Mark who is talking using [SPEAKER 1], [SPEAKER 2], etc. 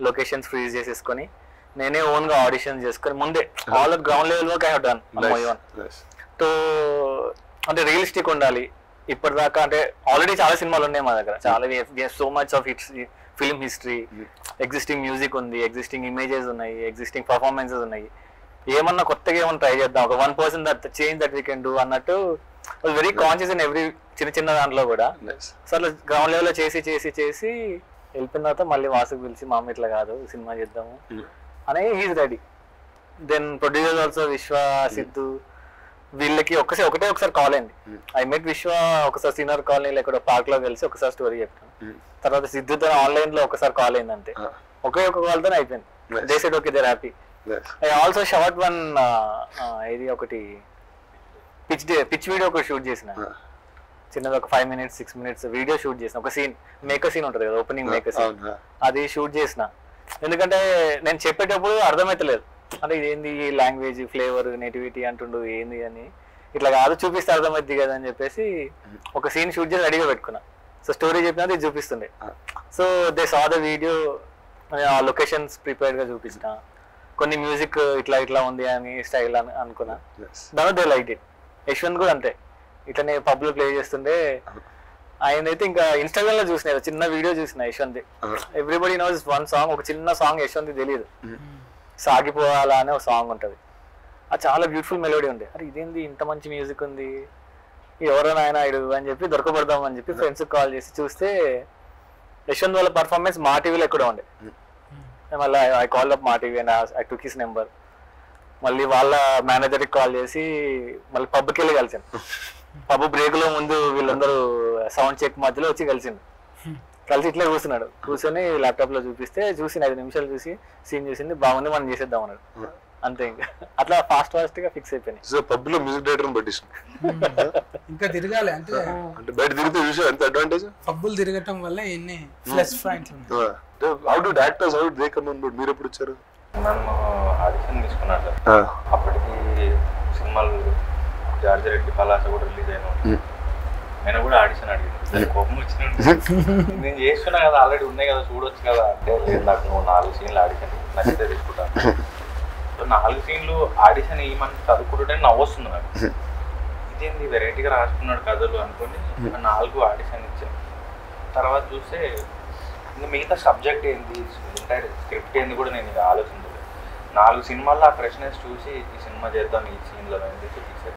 [SPEAKER 1] Locations freeze చేసేసుకొని నేనే own గా ఆడిషన్ చేసుకొని ముందే all ground level work I have done
[SPEAKER 2] nice
[SPEAKER 1] తో అంటే రియలిస్టిక్ ఉండాలి ఇప్పటిదాకా అంటే ఆల్రెడీ చాలా సినిమాలు ఉన్నాయి మా దగ్గర చాలా so much of hits film history existing music ఉంది ఎగ్జిస్టింగ్ ఇమేజెస్ ఉన్నాయి ఎగ్జిస్టింగ్ పర్ఫార్మెన్సెస్ ఉన్నాయి ఏమన్నా కొత్తగా ఏమన్నా ట్రై చేద్దాం ఒక one person that change that we can do అన్నట్టు వెరీ కాన్షియస్ ఇన్ ఎవ్రీ చిన్న చిన్న దాంట్లో కూడా
[SPEAKER 2] నైస్
[SPEAKER 1] సో అట్లా గ్రౌండ్ లెవెల్లో చేసి చేసి చేసి వెళ్ళిపోయిన తర్వాత మళ్ళీ వాసుకు పిలిచి మా అమ్మ ఇట్లా కాదు సినిమా చేద్దాము అనే he's ready then producer also Vishwa Siddhu వీళ్ళకి ఒకసారి ఒకటే ఒకసారి కాల్ అయింది ఐ మెట్ విశ్వ ఒకసారి సీనియర్ కాలనీ ఎక్కడ పార్క్ లో కలిసి ఒకసారి స్టోరీ చెప్పాను తర్వాత సిద్ధుతో ఆన్లైన్ లో ఒకసారి కాల్ అయింది అంతే ఒకే ఒక కాల్ తోనే అయిపోయింది
[SPEAKER 2] Nice.
[SPEAKER 1] They said okay they're happy
[SPEAKER 2] nice
[SPEAKER 1] I also short one ఇది ఒకటి పిచ్ పిచ్ వీడియో ఒకటి షూట్ చేసిన చిన్నది ఒక five minutes six minutes video shoot చేసిన ఒక సీన్ మేకర్ సీన్ ఉంటుంది కదా ఓపెనింగ్ మేకర్ సీన్
[SPEAKER 2] అవునా
[SPEAKER 1] అది షూట్ చేసిన ఎందుకంటే నేను చెప్పేటప్పుడు అర్థమైతలేదు అంటే ఇదేంది ఈ లాంగ్వేజ్ ఫ్లేవర్ నెటివిటీ అంటుండు ఏంది అని ఇట్లా కాదు చూపిస్తే అర్థమైద్ది కదా అని చెప్పేసి ఒక సీన్ షూట్ చేసి రెడీగా పెట్టుకున్నా సో స్టోరీ చెప్పినది ఇది చూపిస్తుండే so they saw the video ఆ లొకేషన్స్ ప్రిపేర్డ్ గా చూపించిన కొన్ని మ్యూజిక్ ఇట్లా ఇట్లా ఉంది అని స్టైల్ అని అనుకున్నా
[SPEAKER 2] నైస్
[SPEAKER 1] దాని దే లైక్ ఇట్ యశ్వంత్ కూడా అంతే ఇట్లనే పబ్ లో ప్లే చేస్తుండే ఆయన అయితే ఇంకా ఇన్స్టాగ్రామ్ లో చూసిన ఏదో చిన్న వీడియో చూసిన Yashwanth everybody knows one song ఒక చిన్న సాంగ్ యశ్వంత్ తెలియదు సాగిపోవాలా అనే ఒక సాంగ్ ఉంటది అది చాలా బ్యూటిఫుల్ మెలోడీ ఉంది అరే ఇదేంది ఇంత మంచి మ్యూజిక్ ఉంది ఎవరో నాయన ఇడు అని చెప్పి దొరకబడదాం అని చెప్పి ఫ్రెండ్స్ కాల్ చేసి చూస్తే యశ్వంత్ వాళ్ళ పర్ఫార్మెన్స్ మా టీవీలో ఎక్కడ ఉండే మళ్ళీ I call up Maa TV and I took his number మళ్ళీ వాళ్ళ మేనేజర్కి కాల్ చేసి మళ్ళీ పబ్కి వెళ్ళి కలిసాను పబ్ బ్రేక్ లో ముందు వీళ్ళందరూ సౌండ్ చెక్ మధ్యలో వచ్చి కలిసిండు కలిసి ఇట్లా కూర్చున్నాడు కూర్చొని ల్యాప్టాప్ లో చూపిస్తే చూసి ఐదు నిమిషాలు చూసి సీన్ చూసింది బాగుంది మనం చేసేద్దాం అన్నాడు అంతే ఇంకా అట్లా ఫాస్ట్ ఫాస్ట్ గా ఫిక్స్ అయిపోయినాయి
[SPEAKER 2] సో పబ్ లో మ్యూజిక్ డైరెక్టర్ పట్టించిన
[SPEAKER 3] ఇంకా తిరగాలి అంటే
[SPEAKER 2] అంటే బయట తిరిగితే చూసా ఎంత అడ్వాంటేజ్
[SPEAKER 3] పబ్బులు తిరగటం వల్ల ఎన్ని ప్లస్ పాయింట్లు ఉన్నాయి
[SPEAKER 2] how do actors how they come on board మీరు ఎప్పుడు వచ్చారు
[SPEAKER 4] నన్ను ఆడిషన్ తీసుకున్నాడు సార్ అప్పటికి సినిమాలు జార్జి రెడ్డి పలాస కూడా రిలీజ్ అయిన నేను కూడా ఆడిషన్ అడిగింది దానికి కోపం వచ్చిన నేను చేస్తున్నా కదా ఆల్రెడీ ఉన్నాయి కదా చూడొచ్చు కదా అంటే లేదు నాకు నువ్వు నాలుగు సీన్లు ఆడిషన్ నచ్చితే తీసుకుంటాను సో నాలుగు సీన్లు ఆడిషన్ ఇవ్వమని చదువుకుంటుంటే నవ్వు వస్తుంది నాకు ఇదేంది వెరైటీగా రాసుకున్నాడు కథలు అనుకొని ఆ నాలుగు ఆడిషన్ ఇచ్చాను తర్వాత చూస్తే ఇంకా మిగతా సబ్జెక్ట్ ఏంది ఎంటైర్ స్క్రిప్ట్ ఏంది కూడా నేను ఇక ఆలోచించలేదు నాలుగు సినిమాల్లో ఆ ఫ్రెష్నెస్ చూసి ఈ సినిమా చేద్దాం ఈ సీన్లో అని చెప్పి తీసాను